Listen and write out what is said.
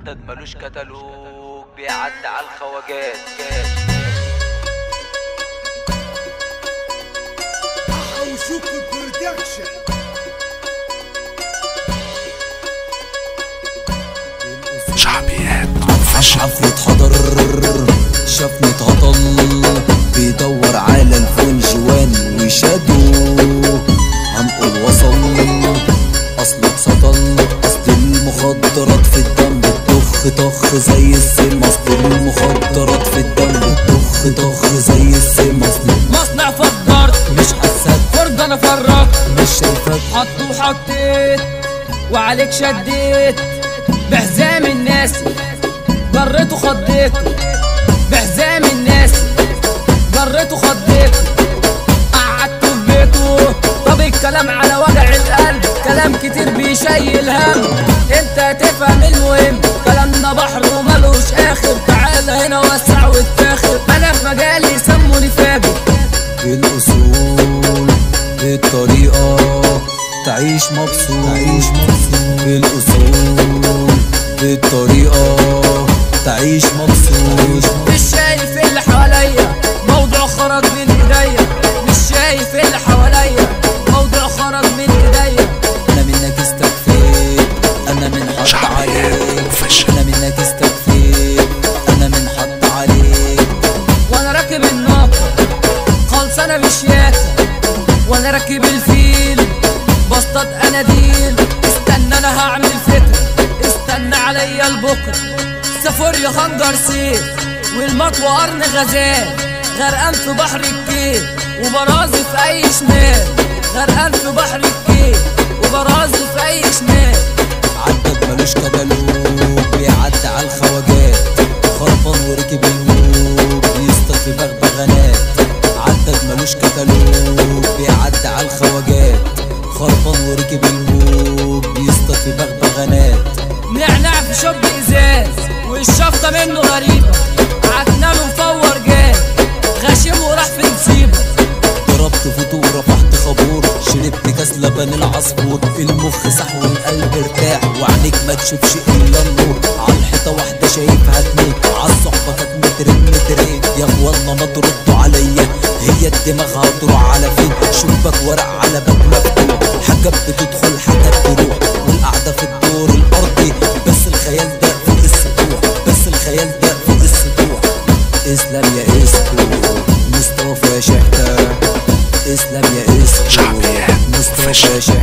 عدد ملوش كتالوج بيعدي على الخواجات حوشوك برودكشن شعبيات عفريت حضر شافني اتهطل بيدور على الفون جوان وشادو هنقول وصل اصله اتسطل اصل المخدرات في الدم بتضخ طخ زي السم اصل المخدرات في الدم بتضخ طخ زي السم اصل مصنع فجرت مش حساك فرد انا فرقت مش شايفك حط وحطيت وعليك شديت بحزام الناس جريت وخضيت بحزام الناس جريت وخضيت قعدت في بيته طب الكلام على وجع القلب كلام كتير بيشيل هم انت هتفهم المهم كلامنا بحر وملوش اخر تعال هنا وسع واتفاخر انا في مجالي يسموني فاجر بالاصول بالطريقه تعيش مبسوط تعيش مبسوط بالاصول بالطريقه تعيش مبسوط مش شايف اللي حواليا موضوع خرج من ايديا مش شايف اللي حواليا موضوع خرج من ايديا انا منك استكفيت انا من حط عليك انا منك استكفيت انا من حط عليك وانا راكب الناقة خالص انا مش ياكل وانا راكب الفيل بصطاد اناديل استنى انا هعمل فكرة استنى عليا البكرة سافوريا خنجر سيف والمطوى قرن غزال غرقان في بحر الكيل وبرازي في اي شمال غرقان في بحر الكيل وبرازي في اي شمال عدد ملوش كتالوج بيعدي على الخواجات خربان وركب الموج بيصطاد في بغبغانات عدد ملوش كتالوج بيعدي على الخواجات خربان وركب الموج بيصطاد في بغبغانات نعناع في شب ازاز والشفطة منه غريبة عدنا له مفور جاي غشيم وراح في نصيبه ضربت فطور رفعت خابور شربت كاس لبن العصفور المخ صح والقلب ارتاح وعينيك ما تشوفش الا النور على الحيطه واحده شايفها اتنين على الصحبه كانت مترين مترين يا اخوانا ما تردوا عليا هي الدماغ هتروح على فين شباك ورق على باب مفتوح حاجات بتدخل حاجات تروح والقعده في الدور الارضي بس الخيال ده فوق السطوح بس الخيال ده فوق السطوح اسلام يا اسكو مصطفى شحتة اسلام يا اسكو شعبيات مصطفى شحتة